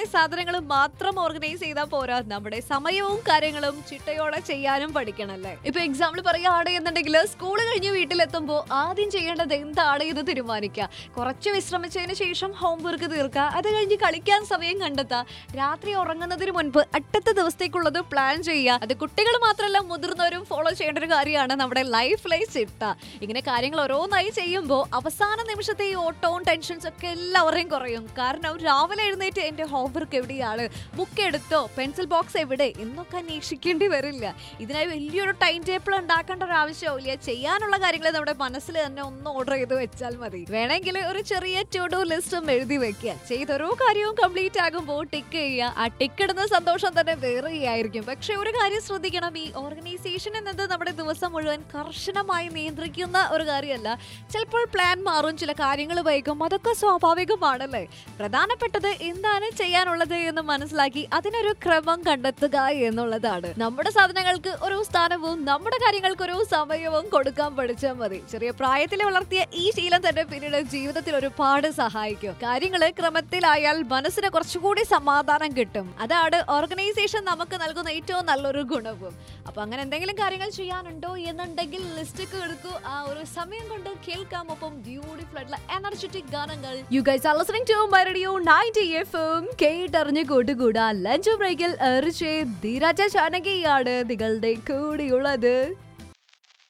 സാധനങ്ങൾ മാത്രം ഓർഗനൈസ് ചെയ്താൽ പോരാ നമ്മുടെ സമയവും കാര്യങ്ങളും ചിട്ടയോടെ ചെയ്യാനും പഠിക്കണല്ലേ ഇപ്പൊ എക്സാമ്പിൾ പറയുകയാണ് എന്നുണ്ടെങ്കിൽ സ്കൂൾ കഴിഞ്ഞ് വീട്ടിലെത്തുമ്പോൾ ആദ്യം ചെയ്യേണ്ടത് എന്താണ് എന്ന് തീരുമാനിക്കുക കുറച്ച് വിശ്രമിച്ചതിന് ശേഷം ഹോംവർക്ക് തീർക്കുക അത് കഴിഞ്ഞ് കളിക്കാൻ സമയം കണ്ടെത്തുക രാത്രി ഉറങ്ങുന്നതിന് മുൻപ് അടുത്ത ദിവസത്തേക്കുള്ളത് പ്ലാൻ ചെയ്യുക അത് കുട്ടികൾ മാത്രമല്ല മുതിർന്നവരും ഫോളോ ചെയ്യേണ്ട ഒരു കാര്യമാണ് നമ്മുടെ ലൈഫ് ലൈഫ് ചിട്ട ഇങ്ങനെ കാര്യങ്ങൾ ഓരോന്നായി ചെയ്യുമ്പോൾ അവസാന നിമിഷത്തെ ഈ ഓട്ടവും ടെൻഷൻസ് ഒക്കെ എല്ലാവരെയും കുറയും കാരണം രാവിലെ എഴുന്നേറ്റ് എന്റെ ഹോംവർക്ക് എവിടെയാണ് ബുക്ക് എടുത്തോ പെൻസിൽ ബോക്സ് എവിടെ എന്നൊക്കെ അന്വേഷിക്കേണ്ടി വരില്ല ഇതിനായി വലിയൊരു ടൈം ടേബിൾ ഉണ്ടാക്കേണ്ട ഒരു ആവശ്യമില്ല ചെയ്യാനുള്ള കാര്യങ്ങൾ നമ്മുടെ മനസ്സിൽ തന്നെ ഒന്ന് ഓർഡർ ചെയ്ത് വെച്ചാൽ മതി വേണമെങ്കിൽ ഒരു ചെറിയ ടു ഡു ലിസ്റ്റും എഴുതി വെക്കുക ചെയ്ത ഓരോ കാര്യവും കംപ്ലീറ്റ് ആകുമ്പോൾ ടിക്ക് ചെയ്യുക ആ ടിക്ക് ഇടുന്ന സന്തോഷം തന്നെ വേറെ ആയിരിക്കും പക്ഷെ ഒരു കാര്യം ശ്രദ്ധിക്കണം ഈ ഓർഗനൈസേഷൻ എന്നത് നമ്മുടെ ദിവസം മുഴുവൻ കർശനമായി നിയന്ത്രിക്കുന്ന ഒരു കാര്യമല്ല ചിലപ്പോൾ പ്ലാൻ മാറും ചില കാര്യങ്ങൾ വൈകും അതൊക്കെ സ്വാഭാവികമാണല്ലേ പ്രധാനപ്പെട്ടത് എന്താണ് ചെയ്യാനുള്ളത് എന്ന് മനസ്സിലാക്കി അതിനൊരു ക്രമം കണ്ടെത്തുക എന്നുള്ളതാണ് നമ്മുടെ സാധനങ്ങൾക്ക് ഒരു സ്ഥാനവും നമ്മുടെ കാര്യങ്ങൾക്ക് ഒരു സമയവും കൊടുക്കാൻ പഠിച്ചാൽ മതി ചെറിയ പ്രായത്തിൽ വളർത്തിയ ഈ ശീലം തന്നെ പിന്നീട് ജീവിതത്തിൽ ഒരുപാട് സഹായിക്കും കാര്യങ്ങള് ക്രമത്തിലായാൽ മനസ്സിന് കുറച്ചുകൂടി സമാധാനം കിട്ടും അതാണ് ഓർഗനൈസേഷൻ നമുക്ക് നൽകുന്ന ഏറ്റവും നല്ലൊരു ഗുണവും അപ്പൊ അങ്ങനെ എന്തെങ്കിലും കാര്യങ്ങൾ ചെയ്യാനുണ്ടോ എന്നുണ്ടെങ്കിൽ ലിസ്റ്റ് ഒക്കെ എടുക്കൂ ആ ഒരു സമയം കൊണ്ട് കേൾക്കാം ഒപ്പം ബ്യൂട്ടിഫുൾ ആയിട്ടുള്ള എനർജറ്റിക് ഗാനങ്ങൾ you guys are listening to my radio 90 എഫും കേട്ടറിഞ്ഞ് കൂട്ടുകൂടാ ലഞ്ച് ബ്രേക്കിൽ എറിച്ച് ധീരാജ ചാനകിയാണ് നിങ്ങളുടെ കൂടെയുള്ളത്